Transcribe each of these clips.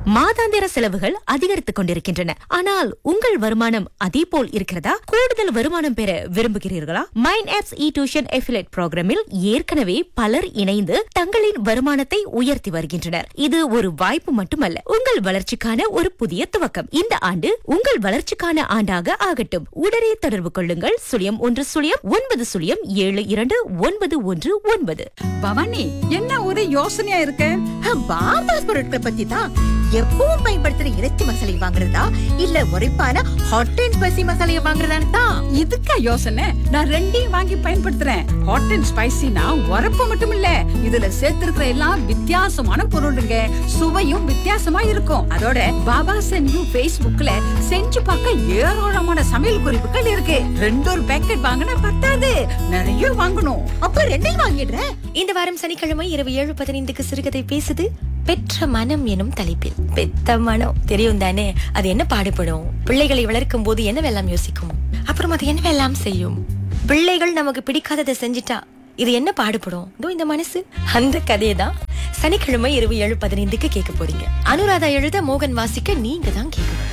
மாதாந்திர செலவுகள் அதிகரித்துக் கொண்டிருக்கின்றன ஆனால் உங்கள் வருமானம் அதே போல் இருக்கிறதா கூடுதல் வருமானம் பெற விரும்புகிறீர்களா mind apps e tuition affiliate ப்ரோக்ராமில் ஏற்கனவே பலர் இணைந்து தங்களின் வருமானத்தை உயர்த்தி வருகின்றனர் இது ஒரு வாய்ப்பு மட்டுமல்ல உங்கள் வளர்ச்சிக்கான ஒரு புதிய துவக்கம் இந்த ஆண்டு உங்கள் வளர்ச்சிக்கான ஆண்டாக ஆகட்டும் உடனே தொடர்பு கொள்ளுங்கள் சுழியம் ஒன்று சுழியம் ஒன்பது சுழியம் ஏழு இரண்டு ஒன்பது ஒன்று ஒன்பது பவானி என்ன ஒரு யோசனையா இருக்க பாமாஸ் பொருட்களை பத்தி தான் எப்பவும் பயன்படுத்துற இறைச்சி மசாலை வாங்குறதா இல்ல உரைப்பான ஹாட் அண்ட் ஸ்பைசி மசாலையை வாங்குறதான்னு தான் இதுக்கா யோசனை நான் ரெண்டையும் வாங்கி பயன்படுத்துறேன் ஹாட் அண்ட் ஸ்பைசினா உரப்பு மட்டும் இல்ல இதுல சேர்த்திருக்கிற எல்லாம் வித்தியாசமான பொருளுங்க சுவையும் வித்தியாசமா இருக்கும் அதோட பாபா சென்யூ Facebookல செஞ்சு பார்க்க ஏராளமான சமையல் குறிப்புகள் இருக்கு ரெண்டு ஒரு பேக்கெட் வாங்கினா பத்தாது நிறைய வாங்கணும் அப்ப ரெண்டையும் வாங்கிடுறேன் இந்த வாரம் சனிக்கிழமை இரவு ஏழு பதினைந்துக்கு சிறுகதை பேசுது பெற்ற மனம் எனும் தலைப்பில் பெத்த மனம் தெரியும் தானே அது என்ன பாடுபடும் பிள்ளைகளை வளர்க்கும் போது என்னவெல்லாம் யோசிக்கும் அப்புறம் அது என்னவெல்லாம் செய்யும் பிள்ளைகள் நமக்கு பிடிக்காததை செஞ்சிட்டா இது என்ன பாடுபடும் இதோ இந்த மனசு அந்த கதையை தான் சனிக்கிழமை இரவு ஏழு பதினைந்துக்கு கேட்க போறீங்க அனுராதா எழுத மோகன் வாசிக்க நீங்க தான் கேட்கணும்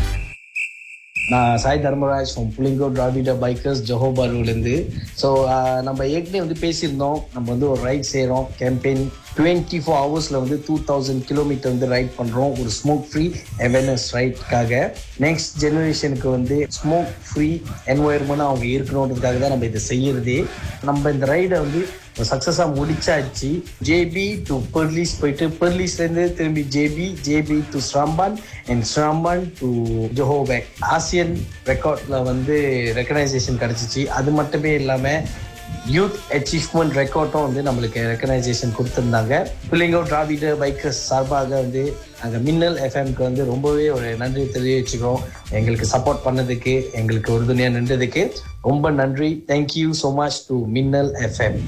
நான் சாய் தர்மராஜ் ஃப்ரம் புலிங்கோ டிராவிட பைக்கர்ஸ் ஜொஹோபாருலேருந்து ஸோ நம்ம ஏற்கனவே வந்து பேசியிருந்தோம் நம்ம வந்து ஒரு ரைட் செய்கிறோம் கேம்பெயின் டுவெண்ட்டி ஃபோர் ஹவர்ஸில் வந்து டூ தௌசண்ட் கிலோமீட்டர் வந்து ரைட் பண்ணுறோம் ஒரு ஸ்மோக் ஃப்ரீ அவேர்னஸ் ரைட்காக நெக்ஸ்ட் ஜெனரேஷனுக்கு வந்து ஸ்மோக் ஃப்ரீ என்வாயர்மெண்ட் அவங்க இருக்கணுன்றதுக்காக தான் நம்ம இதை செய்யறதே நம்ம இந்த ரைடை வந்து சக்ஸஸாக முடிச்சாச்சு ஜேபி டு பெர்லிஸ் போயிட்டு பெர்லிஸ்லேருந்து திரும்பி JB JB to Seremban and Seremban to ஜோஹோபேக் ஆசியன் ரெக்கார்டில் வந்து ரெக்கனைசேஷன் கிடச்சிச்சு அது மட்டுமே இல்லாமல் யூத் அச்சீவ்மெண்ட் ரெக்கார்டும் வந்து நம்மளுக்கு ரெக்கனைசேஷன் கொடுத்துருந்தாங்க பிள்ளைங்க டிராவிட பைக்கர்ஸ் சார்பாக வந்து நாங்கள் மின்னல் எஃப்எம்க்கு வந்து ரொம்பவே ஒரு நன்றி தெரிவிச்சுக்கிறோம் எங்களுக்கு சப்போர்ட் பண்ணதுக்கு எங்களுக்கு உறுதுணையாக நின்றதுக்கு ரொம்ப நன்றி thank you so much to Minnal FM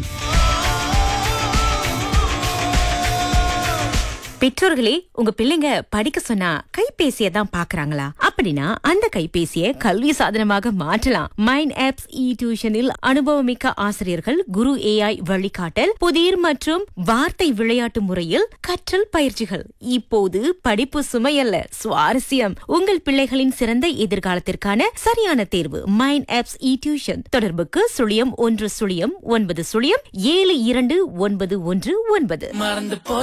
பெற்றோர்களே உங்க பிள்ளைங்க படிக்க சொன்னா கைபேசியை தான் பாக்குறாங்களா அப்படின்னா அந்த கைபேசியை கல்வி சாதனமாக மாற்றலாம் மைண்ட் ஆப்ஸ் இ டியூஷனில் அனுபவமிக்க ஆசிரியர்கள் குரு ஏஐ வழிகாட்டல் புதிர் மற்றும் வார்த்தை விளையாட்டு முறையில் கற்றல் பயிற்சிகள் இப்போது படிப்பு சுமையல்ல சுவாரஸ்யம் உங்கள் பிள்ளைகளின் சிறந்த எதிர்காலத்திற்கான சரியான தேர்வு மைண்ட் ஆப்ஸ் இ டியூஷன் தொடர்புக்கு சுழியம் ஒன்று சுழியம் ஒன்பது சுழியம் ஏழு இரண்டு ஒன்பது ஒன்று ஒன்பது